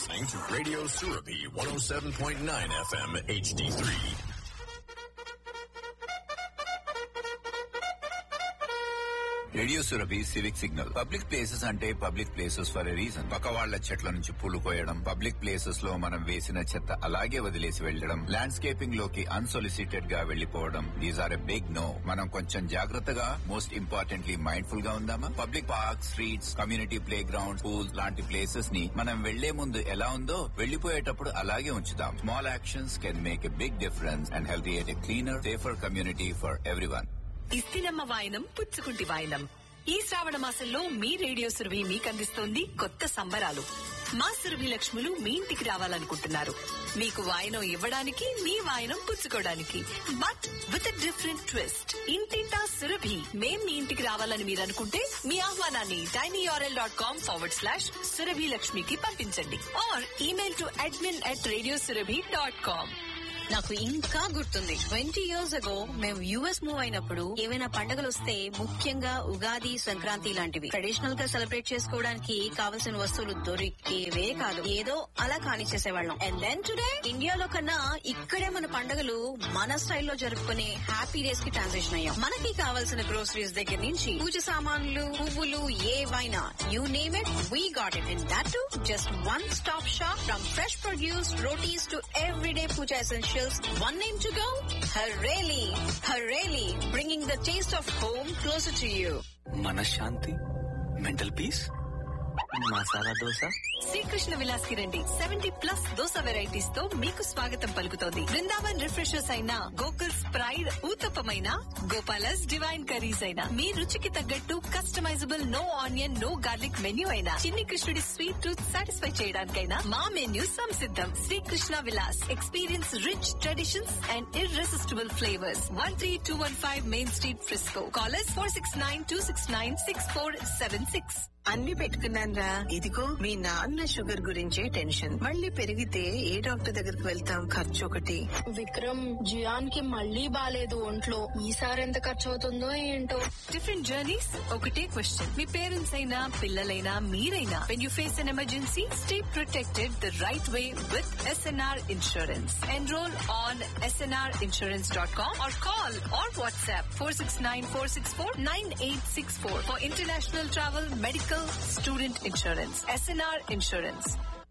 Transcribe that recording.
listening to Radio Surapi 107.9 FM HD3. Radio Surabhi civic signal public places అంటే public places for a reason పక్క వాళ్ల చెట్ల నుంచి పూలు కోయడం పబ్లిక్ ప్లేసెస్ లో మనం వేసిన చెత్త అలాగే వదిలేసి వెళ్లడం ల్యాండ్స్కేపింగ్ లోకి అన్సొలిసిటెడ్ గా వెళ్లిపోవడం these are a big no మనం కొంచెం జాగ్రత్తగా మోస్ట్ ఇంపార్టెంట్లీ మైండ్ఫుల్ గా ఉందామా public park streets community play ground pool లాంటి ప్లేసెస్ ని మనం వెళ్లే ముందు ఎలా ఉందో వెళ్లిపోయేటప్పుడు అలాగే ఉంచుదాం small actions can make a big difference and help a cleaner safer community for everyone ఇస్తినమ్మ వాయనం పుచ్చుకుంటి వాయనం ఈ శ్రావణ మాసంలో మీ రేడియో సురభి మీకు అందిస్తోంది కొత్త సంబరాలు మా సురభి లక్ష్ములు మీ ఇంటికి రావాలనుకుంటున్నారు మీకు వాయనం ఇవ్వడానికి మీ వాయనం పుచ్చుకోవడానికి బట్ విత్ డిఫరెంట్ ట్విస్ట్ ఇంటింటా సురభి మేం మీ ఇంటికి రావాలని మీరు అనుకుంటే మీ ఆహ్వానాన్ని tinyurl dot com forward slash Surabhi లక్ష్మికి పంపించండి or email to admin at radio Surabhi dot com నాకు ఇంకా గుర్తుంది ట్వంటీ ఇయర్స్ అగో మేము యుఎస్ మూవ్ అయినప్పుడు ఏవైనా పండుగలు వస్తే ముఖ్యంగా ఉగాది సంక్రాంతి లాంటివి ట్రెడిషనల్ గా సెలబ్రేట్ చేసుకోవడానికి కావలసిన వస్తువులు దొరికేవే కాదు ఏదో అలా కానిచ్చేసేవాళ్ళం అండ్ దెన్ టుడే ఇండియాలో కన్నా ఇక్కడే మన పండుగలు మన స్టైల్లో జరుపుకునే హ్యాపీ డేస్ కి ట్రాన్సిషన్ అయ్యాం మనకి కావాల్సిన గ్రోసరీస్ దగ్గర నుంచి పూజ సామాన్లు పువ్వులు ఏవైనా you name it we got it in that to just one stop shop from fresh produce rotis to everyday puja essentials. One name to go? Hareli. Hareli, bringing the taste of home closer to you. మనశ్శాంతి mental peace masala dosa Srikrishna Vilas కి రండి seventy plus dosa varieties తో మీకు స్వాగతం పలుకుతోంది Brindavan refreshers అయిన Gokul's pride ఊతప్పమైన Gopala's divine curries అయినా మీ రుచికి తగ్గట్టు customisable no onion no garlic menu అయినా చిన్ని కృష్ణుడి స్వీట్ టూత్ సాటిస్ఫై చేయడానికైనా మా మెన్యూ సంసిద్ధం Srikrishna Vilas experience rich traditions and irresistible flavours one three two one five main street Frisco callers four six nine two six nine six four seven six అన్ని పెట్టుకున్నానరా ఇదిగో మీ నాన్న షుగర్ గురించే టెన్షన్ మళ్ళీ పెరిగితే ఏ డాక్టర్ దగ్గరికి వెళ్తాం ఖర్చు ఒకటి విక్రమ్ జియాన్ కి మళ్ళీ బాలేదు ఒంట్లో ఈసారి ఎంత ఖర్చు అవుతుందో ఏంటో డిఫరెంట్ జర్నీస్ ఒకటే క్వశ్చన్ మీ పేరెంట్స్ అయినా పిల్లలైనా మీరైనా when you face an emergency stay protected the right way with SNR insurance enrol on SNR insurance dot com or call or WhatsApp four six nine four six four nine eight six four for international travel medical student insurance SNR insurance